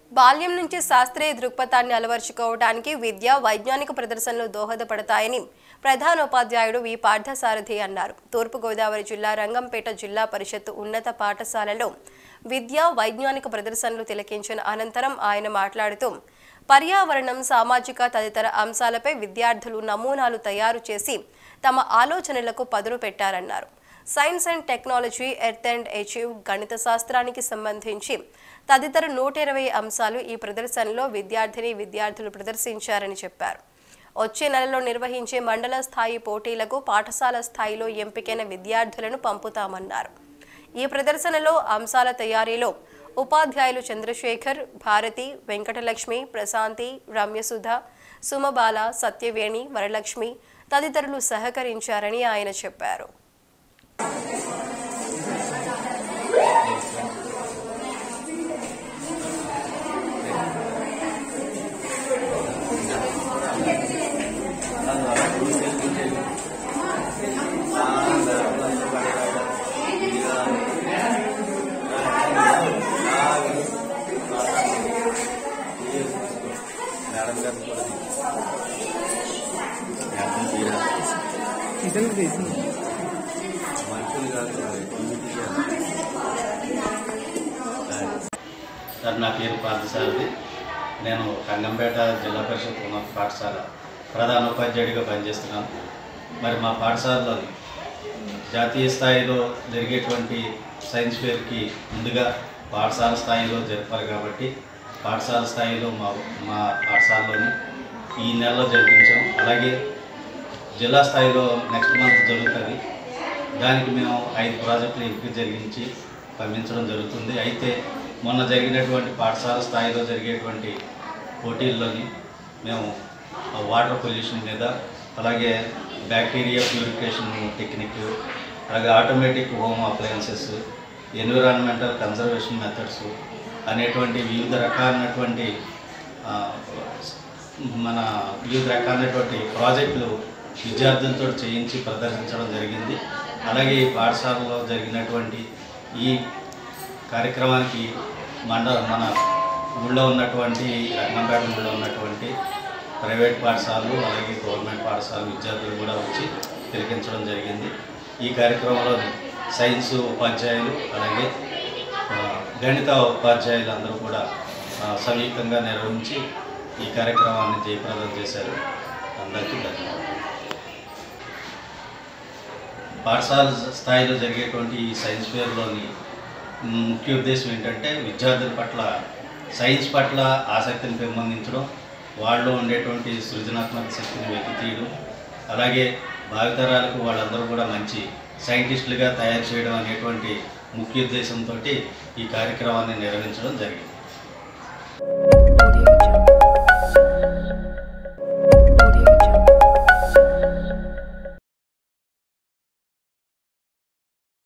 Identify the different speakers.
Speaker 1: బాల్యం నుంచి శాస్త్రీయ దృక్పథాన్ని అలవర్చుకోవడానికి విద్య వైజ్ఞానిక ప్రదర్శనలు దోహదపడతాయని ప్రధానోపాధ్యాయుడు వి పార్థసారథి అన్నారు తూర్పుగోదావరి జిల్లా రంగంపేట జిల్లా పరిషత్తు ఉన్నత పాఠశాలలో విద్య వైజ్ఞానిక ప్రదర్శనలు తిలకించిన అనంతరం ఆయన మాట్లాడుతూ పర్యావరణం సామాజిక తదితర అంశాలపై విద్యార్థులు నమూనాలు తయారు చేసి తమ ఆలోచనలకు పదును పెట్టారన్నారు science and technology earth and achieve గణిత శాస్త్రానికి సంబంధించి తదితర నూట ఇరవై అంశాలు ఈ ప్రదర్శనలో విద్యార్థిని విద్యార్థులు ప్రదర్శించారని చెప్పారు వచ్చే నెలలో నిర్వహించే మండల స్థాయి పోటీలకు పాఠశాల స్థాయిలో ఎంపికైన విద్యార్థులను పంపుతామన్నారు ఈ ప్రదర్శనలో అంశాల తయారీలో ఉపాధ్యాయులు చంద్రశేఖర్ భారతి వెంకటలక్ష్మి ప్రశాంతి రమ్యసుధ సుమబాల సత్యవేణి వరలక్ష్మి తదితరులు సహకరించారని ఆయన చెప్పారు
Speaker 2: మేడం గారిని కూడా మేడం తీరా
Speaker 3: ఇతను తీసింది
Speaker 2: మనుషులు కాదు టీవీ తీయాలి. సార్ నా పేరు పార్థసారథి నేను రంగంపేట జిల్లా పరిషత్ ఉన్నత పాఠశాల ప్రధాన ఉపాధ్యాయుడిగా పనిచేస్తున్నాను మరి మా పాఠశాలలో జాతీయ స్థాయిలో జరిగేటువంటి సైన్స్ ఫేర్కి ముందుగా పాఠశాల స్థాయిలో జరిపారు కాబట్టి పాఠశాల స్థాయిలో మా మా పాఠశాలలోని ఈ నెలలో జరిపించాం అలాగే జిల్లా స్థాయిలో నెక్స్ట్ మంత్ జరుగుతుంది దానికి మేము ఐదు ప్రాజెక్టులు ఎంపిక జరిగించి పంపించడం జరుగుతుంది అయితే మొన్న జరిగినటువంటి పాఠశాల స్థాయిలో జరిగేటువంటి పోటీల్లోని మేము వాటర్ పొల్యూషన్ మీద అలాగే బ్యాక్టీరియా ప్యూరిఫికేషన్ టెక్నిక్ అలాగే automatic home appliances environmental conservation methods అనేటువంటి వివిధ రకాలైనటువంటి ఆ, మన వివిధ రకాలైనటువంటి ప్రాజెక్టులు విద్యార్థులతో చేయించి ప్రదర్శించడం జరిగింది అలాగే ఈ పాఠశాలలో జరిగినటువంటి ఈ కార్యక్రమానికి మండల మన ఊళ్ళో ఉన్నటువంటి రంగంపేట ఊళ్ళో ఉన్నటువంటి ప్రైవేట్ పాఠశాలలు అలాగే గవర్నమెంట్ పాఠశాల విద్యార్థులు కూడా వచ్చి తిలకించడం జరిగింది ఈ కార్యక్రమంలో సైన్స్ ఉపాధ్యాయులు అలాగే ఆ, గణిత ఉపాధ్యాయులు అందరూ కూడా ఆ, సంయుక్తంగా నిర్వహించి ఈ కార్యక్రమాన్ని జయప్రదం చేశారు అందరికీ ధన్యవాదాలు పాఠశాల స్థాయిలో జరిగేటువంటి ఈ సైన్స్ ఫేర్లోని ముఖ్య ఉద్దేశం ఏంటంటే విద్యార్థుల పట్ల సైన్స్ పట్ల ఆసక్తిని పెంపొందించడం వాళ్ళలో ఉండేటువంటి సృజనాత్మక శక్తిని వెలికితీయడం అలాగే భావితరాలకు వాళ్ళందరూ కూడా మంచి సైంటిస్టులుగా తయారు చేయడం అనేటువంటి ముఖ్య ఉద్దేశంతో ఈ కార్యక్రమాన్ని నిర్వహించడం జరిగింది